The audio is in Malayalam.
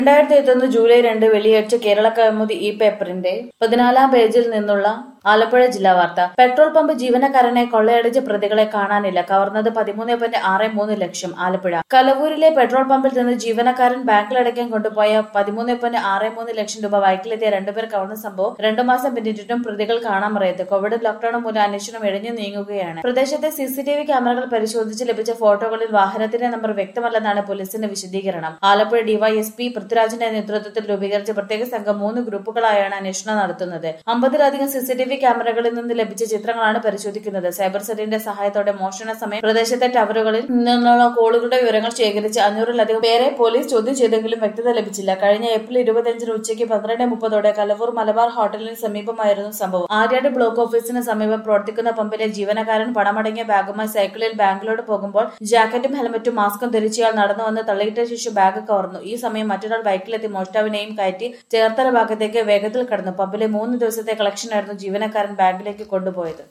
രണ്ടായിരത്തി ഇരുപത്തൊന്ന് ജൂലൈ രണ്ട് വെള്ളിയാഴ്ച കേരള കൗമുദി ഈ പേപ്പറിന്റെ പതിനാലാം പേജിൽ നിന്നുള്ള ആലപ്പുഴ ജില്ലാ വാർത്ത പെട്രോൾ പമ്പ് ജീവനക്കാരനെ കൊള്ളയടിച്ച പ്രതികളെ കാണാനില്ല കവർന്നത് പതിമൂന്ന് പോയിന്റ് ആറ് മൂന്ന് ലക്ഷം ആലപ്പുഴ കലവൂരിലെ പെട്രോൾ പമ്പിൽ നിന്ന് ജീവനക്കാരൻ ബാങ്കിലടയ്ക്കാൻ കൊണ്ടുപോയ പതിമൂന്ന് പോയിന്റ് ആറ് മൂന്ന് ലക്ഷം രൂപ ബൈക്കിലെത്തിയ രണ്ടുപേർ കവർന്ന സംഭവം രണ്ടു മാസം പിന്നിട്ടിട്ടും പ്രതികൾ കാണാമറയത്ത് കോവിഡ് ലോക്ഡൌൺ മൂലം അന്വേഷണം ഇഴഞ്ഞു നീങ്ങുകയാണ് പ്രദേശത്തെ സിസിടിവി ക്യാമറകൾ പരിശോധിച്ച് ലഭിച്ച ഫോട്ടോകളിൽ വാഹനത്തിന്റെ നമ്പർ വ്യക്തമല്ലെന്നാണ് പോലീസിന്റെ വിശദീകരണം ആലപ്പുഴ ഡിവൈഎസ്പി പൃഥ്വിരാജിന്റെ നേതൃത്വത്തിൽ രൂപീകരിച്ച പ്രത്യേക സംഘം മൂന്ന് ഗ്രൂപ്പുകളായാണ് അന്വേഷണം നടത്തുന്നത് അമ്പതിലധികം സിസിടിവി ക്യാമറകളിൽ നിന്ന് ലഭിച്ച ചിത്രങ്ങളാണ് പരിശോധിക്കുന്നത് സൈബർ സെല്ലിന്റെ സഹായത്തോടെ മോഷണ സമയം പ്രദേശത്തെ ടവറുകളിൽ നിന്നുള്ള കോളുകളുടെ വിവരങ്ങൾ ശേഖരിച്ച് അഞ്ഞൂറിലധികം പേരെ പോലീസ് ചോദ്യം ചെയ്തെങ്കിലും വ്യക്തത ലഭിച്ചില്ല കഴിഞ്ഞ ഏപ്രിൽ ഇരുപത്തിയഞ്ചിന് ഉച്ചയ്ക്ക് പന്ത്രണ്ട് മുപ്പതോടെ കലവൂർ മലബാർ ഹോട്ടലിന് സമീപമായിരുന്നു സംഭവം ആര്യാട് ബ്ലോക്ക് ഓഫീസിന് സമീപം പ്രവർത്തിക്കുന്ന പമ്പിലെ ജീവനക്കാരൻ പണമടങ്ങിയ ബാഗുമായി സൈക്കിളിൽ ബാങ്കിലോട്ട് പോകുമ്പോൾ ജാക്കറ്റും ഹെൽമറ്റും മാസ്കും ധരിച്ചയാൾ നടന്നു വന്ന് തള്ളിയിട്ട ശേഷം ബാഗ് കവർന്നു ഈ സമയം മറ്റൊരാൾ ബൈക്കിലെത്തി മോഷ്ടാവിനെയും കയറ്റി ചേർത്തല ഭാഗത്തേക്ക് വേഗത്തിൽ കടന്നു പമ്പിലെ മൂന്ന് ദിവസത്തെ കളക്ഷനായിരുന്നു ജീവനക്കാരൻ ബാങ്കിലേക്ക് കൊണ്ടുപോയത്